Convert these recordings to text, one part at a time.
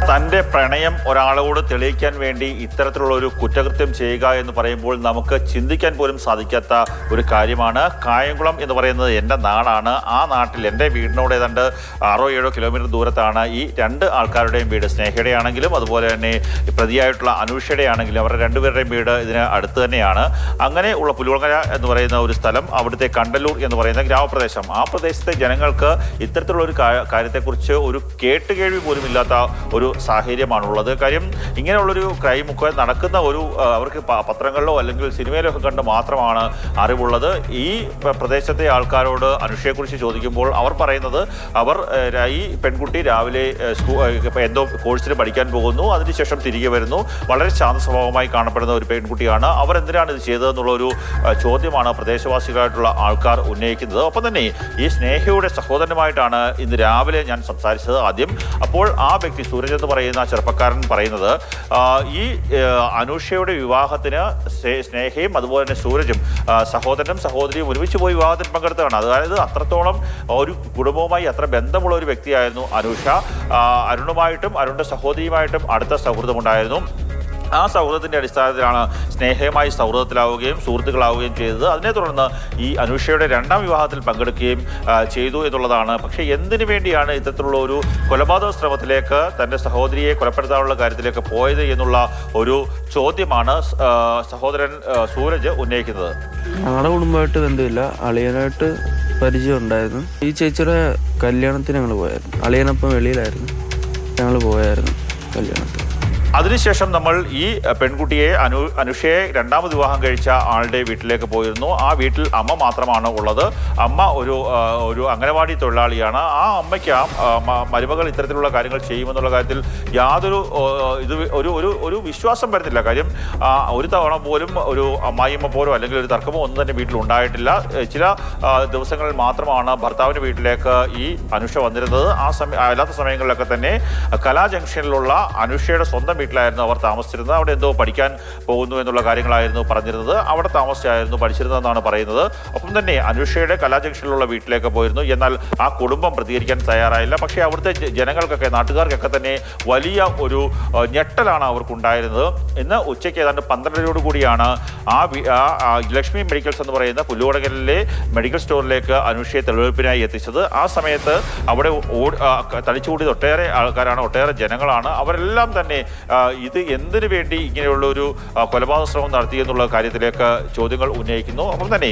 തന്റെ പ്രണയം ഒരാളോട് തെളിയിക്കാൻ വേണ്ടി ഇത്തരത്തിലുള്ള ഒരു കുറ്റകൃത്യം ചെയ്യുക എന്ന് പറയുമ്പോൾ നമുക്ക് ചിന്തിക്കാൻ പോലും സാധിക്കാത്ത ഒരു കാര്യമാണ് കായംകുളം എന്ന് പറയുന്നത് എൻ്റെ നാടാണ് ആ നാട്ടിൽ എൻ്റെ വീടിനോട് ഏതാണ്ട് ആറോ ഏഴോ കിലോമീറ്റർ ദൂരത്താണ് ഈ രണ്ട് ആൾക്കാരുടെയും വീട് സ്നേഹയുടെ ആണെങ്കിലും അതുപോലെ തന്നെ ഈ പ്രതിയായിട്ടുള്ള അനൂഷയുടെ ആണെങ്കിലും അവരുടെ രണ്ടുപേരുടെയും വീട് ഇതിന് അടുത്ത് തന്നെയാണ് അങ്ങനെ ഉള്ള പുലുവളങ്ങര എന്ന് പറയുന്ന ഒരു സ്ഥലം അവിടുത്തെ കണ്ടല്ലൂർ എന്ന് പറയുന്ന ഗ്രാമപ്രദേശം ആ പ്രദേശത്തെ ജനങ്ങൾക്ക് ഇത്തരത്തിലുള്ള ഒരു കാ- കാര്യത്തെക്കുറിച്ച് ഒരു കേട്ടുകേൾവി പോലും ഇല്ലാത്ത ഒരു സാഹചര്യമാണുള്ളത് കാര്യം ഇങ്ങനെയുള്ളൊരു ക്രൈം ഒക്കെ നടക്കുന്ന ഒരു ആ, അവർക്ക് പ- പത്രങ്ങളിലോ അല്ലെങ്കിൽ സിനിമയിലോ ഒക്കെ കണ്ട് മാത്രമാണ് അറിവുള്ളത് ഈ പ്ര- പ്രദേശത്തെ ആൾക്കാരോട് അനുഷയെക്കുറിച്ച് ചോദിക്കുമ്പോൾ അവർ പറയുന്നത് അവർ ഏ, ര- ഈ പെൺകുട്ടി രാവിലെ ഏ, സ്കൂ ഏ, ഇപ്പൊ എന്തോ കോഴ്സിന് പഠിക്കാൻ പോകുന്നു അതിനുശേഷം തിരികെ വരുന്നു വളരെ ശാന്ത സ്വഭാവമായി കാണപ്പെടുന്ന ഒരു പെൺകുട്ടിയാണ് അവർ എന്തിനാണ് ഇത് ചെയ്തതെന്നുള്ള ഒരു ആ, ചോദ്യമാണ് പ്രദേശവാസികളായിട്ടുള്ള ആൾക്കാർ ഉന്നയിക്കുന്നത് ഒപ്പം തന്നെ ഈ സ്നേഹയുടെ സഹോദരനുമായിട്ടാണ് ഇന്ന് രാവിലെ ഞാൻ സംസാരിച്ചത് ആദ്യം അപ്പോൾ ആ വ്യക്തി സൂരജ് എന്ന് പറയുന്ന ചെറുപ്പക്കാരൻ പറയുന്നത് ആ, ഈ ആ, അനുഷയുടെ വിവാഹത്തിന് സ്നേ- സ്നേഹയും അതുപോലെ തന്നെ സൂരജും ആ, സഹോദരനും സഹോദരിയും ഒരുമിച്ച് പോയി വിവാഹത്തിൽ പങ്കെടുത്തതാണ് അതായത് അത്രത്തോളം ഒരു കുടുംബവുമായി അത്ര ബന്ധമുള്ള ഒരു വ്യക്തിയായിരുന്നു അനുഷ ആ, അരുണുമായിട്ടും അരുണിന്റെ സഹോദരിയുമായിട്ടും അടുത്ത സൗഹൃദമുണ്ടായിരുന്നു ആ സൗഹൃദത്തിന്റെ അടിസ്ഥാനത്തിലാണ് സ്നേഹമായി സൗഹൃദത്തിലാവുകയും സുഹൃത്തുക്കളാവുകയും ചെയ്തത് അതിനെ തുടർന്ന് ഈ അനുഷയുടെ രണ്ടാം വിവാഹത്തിൽ പങ്കെടുക്കുകയും ആ, ചെയ്തു എന്നുള്ളതാണ് പക്ഷേ എന്തിനു വേണ്ടിയാണ് ഇത്തരത്തിലുള്ള ഒരു കൊലപാതക ശ്രമത്തിലേക്ക് തന്റെ സഹോദരിയെ കൊലപ്പെടുത്താനുള്ള കാര്യത്തിലേക്ക് പോയത് എന്നുള്ള ഒരു ചോദ്യമാണ് സ്- ആ, സഹോദരൻ ആ, സൂരജ് ഉന്നയിക്കുന്നത് ഞങ്ങളുടെ കുടുംബമായിട്ട് ബന്ധമില്ല അളിയനായിട്ട് പരിചയം ഉണ്ടായിരുന്നു ഈ ചേച്ചിയുടെ കല്യാണത്തിന് ഞങ്ങൾ പോയായിരുന്നു അളിയനപ്പം വെളിയിലായിരുന്നു ഞങ്ങൾ പോയായിരുന്നു കല്യാണത്തിന് അതിനുശേഷം നമ്മൾ ഈ അഹ്, പെൺകുട്ടിയെ അനു അനുഷയെ രണ്ടാമത് വിവാഹം കഴിച്ച ആളുടെ വീട്ടിലേക്ക് പോയിരുന്നു ആ വീട്ടിൽ അമ്മ മാത്രമാണ് ഉള്ളത് അമ്മ ഒരു ആ, ഒരു അംഗനവാടി തൊഴിലാളിയാണ് ആ അമ്മയ്ക്ക് ആ ആ, മ- മരുമകൾ ഇത്തരത്തിലുള്ള കാര്യങ്ങൾ ചെയ്യുമെന്നുള്ള കാര്യത്തിൽ യാതൊരു ആ, ഇത് ഒരു ഒരു ഒരു വിശ്വാസം വരുന്നില്ല കാര്യം ആ, ഒരു തവണ പോലും ഒരു അമ്മായിയമ്മ പോലോ അല്ലെങ്കിൽ ഒരു തർക്കമോ ഒന്നും തന്നെ വീട്ടിൽ ഉണ്ടായിട്ടില്ല ഏ, ചില ആ, ദിവസങ്ങളിൽ മാത്രമാണ് ഭർത്താവിൻ്റെ വീട്ടിലേക്ക് ഈ അനുഷ വന്നിരുന്നത് ആ സമയം അല്ലാത്ത സമയങ്ങളിലൊക്കെ തന്നെ കലാ ജംഗ്ഷനിലുള്ള അനുഷയുടെ സ്വന്തം വീട്ടിലായിരുന്നു അവർ താമസിച്ചിരുന്നത് അവിടെ എന്തോ പഠിക്കാൻ പോകുന്നു എന്നുള്ള കാര്യങ്ങളായിരുന്നു പറഞ്ഞിരുന്നത് അവിടെ താമസിച്ചായിരുന്നു പഠിച്ചിരുന്നതെന്നാണ് പറയുന്നത് ഒപ്പം തന്നെ അനുഷയുടെ കലാ ജംഗ്ഷനിലുള്ള വീട്ടിലേക്ക് പോയിരുന്നു എന്നാൽ ആ കുടുംബം പ്രതികരിക്കാൻ തയ്യാറായില്ല പക്ഷേ അവിടുത്തെ ജ- ജനങ്ങൾക്കൊക്കെ നാട്ടുകാർക്കൊക്കെ തന്നെ വലിയ ഒരു ആ, ഞെട്ടലാണ് അവർക്കുണ്ടായിരുന്നത് ഇന്ന് ഉച്ചയ്ക്ക് ഏതാണ്ട് പന്ത്രണ്ടരയോട് കൂടിയാണ് ആ വി- ആ ആ ലക്ഷ്മി മെഡിക്കൽസ് എന്ന് പറയുന്ന പുല്ലുവടകലിലെ മെഡിക്കൽ സ്റ്റോറിലേക്ക് അനുഷയെ തെളിവെടുപ്പിനായി എത്തിച്ചത് ആ സമയത്ത് അവിടെ ഓടി ആ, ക- തടിച്ചുകൂടിയത് ഒട്ടേറെ ആൾക്കാരാണ് ഒട്ടേറെ ജനങ്ങളാണ് അവരെല്ലാം തന്നെ ആ, ഇത് എന്തിനു വേണ്ടി ഇങ്ങനെയുള്ള ഒരു ആ, കൊലപാതക ശ്രമം നടത്തി എന്നുള്ള കാര്യത്തിലേക്ക് ചോദ്യങ്ങൾ ഉന്നയിക്കുന്നു ഒപ്പം തന്നെ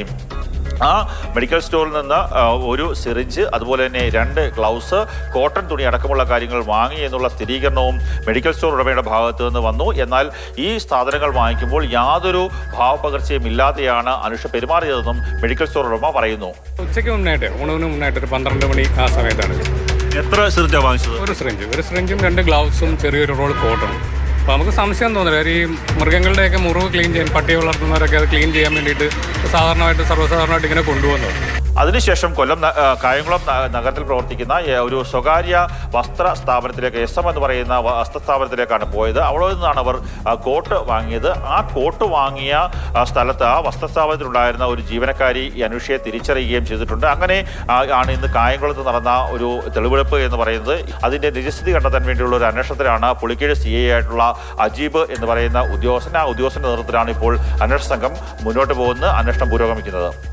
ആ മെഡിക്കൽ സ്റ്റോറിൽ നിന്ന് ആ, ഒരു സിറിഞ്ച് അതുപോലെ തന്നെ രണ്ട് ഗ്ലൗസ് കോട്ടൺ തുണി അടക്കമുള്ള കാര്യങ്ങൾ വാങ്ങി എന്നുള്ള സ്ഥിരീകരണവും മെഡിക്കൽ സ്റ്റോർ ഉടമയുടെ ഭാഗത്ത് നിന്ന് വന്നു എന്നാൽ ഈ സാധനങ്ങൾ വാങ്ങിക്കുമ്പോൾ യാതൊരു ഭാവപകർച്ചയും ഇല്ലാതെയാണ് അനുഷ പെരുമാറിയതെന്നും മെഡിക്കൽ സ്റ്റോർ ഉടമ പറയുന്നു ഉച്ചയ്ക്ക് മുന്നായിട്ട് ഊണിന് മുന്നായിട്ട് ഒരു പന്ത്രണ്ട് മണി ആ സമയത്താണ് ഇത്. എത്ര സിറിഞ്ചാണ് വാങ്ങിച്ചത് ഒരു സിറിഞ്ച് ഒരു സിറിഞ്ചും രണ്ട് ഗ്ലൗസും ചെറിയൊരു റോൾ കോട്ടണും അപ്പോൾ നമുക്ക് സംശയം തോന്നില്ല കാര്യം ഈ മൃഗങ്ങളുടെയൊക്കെ മുറിവ് ക്ലീൻ ചെയ്യാൻ പട്ടിയെ വളർത്തുന്നവരൊക്കെ അത് ക്ലീൻ ചെയ്യാൻ വേണ്ടിയിട്ട് സാധാരണമായിട്ട് സർവ്വസാധാരണമായിട്ട് ഇങ്ങനെ കൊണ്ടുവന്നത് അതിനുശേഷം കൊല്ലം ന- ആ, കായംകുളം ന- നഗരത്തിൽ പ്രവർത്തിക്കുന്ന ഏ, ഒരു സ്വകാര്യ വസ്ത്ര സ്ഥാപനത്തിലേക്ക് എസ് എം എന്ന് പറയുന്ന വ- വസ്ത്ര സ്ഥാപനത്തിലേക്കാണ് പോയത് അവിടെ നിന്നാണ് അവർ ആ, കോട്ട് വാങ്ങിയത് ആ കോട്ട് വാങ്ങിയ ആ, സ്ഥലത്ത് ആ വസ്ത്ര സ്ഥാപനത്തിലുണ്ടായിരുന്ന ഒരു ജീവനക്കാരി ഈ അനുഷയെ തിരിച്ചറിയുകയും ചെയ്തിട്ടുണ്ട് അങ്ങനെ ആ, ആണ് ഇന്ന് കായംകുളത്ത് നടന്ന ഒരു തെളിവെടുപ്പ് എന്ന് പറയുന്നത് അതിന്റെ നിജസ്ഥിതി കണ്ടെത്താൻ വേണ്ടിയുള്ള ഒരു അന്വേഷണത്തിലാണ് പുളിക്കീഴ് സി ഐ ആയിട്ടുള്ള അജീബ് എന്ന് പറയുന്ന ഉദ്യോഗസ്ഥൻ ആ ഉദ്യോഗസ്ഥന്റെ നേതൃത്വത്തിലാണ് ഇപ്പോൾ അന്വേഷണ സംഘം മുന്നോട്ട് പോകുന്നത് അന്വേഷണം പുരോഗമിക്കുന്നത്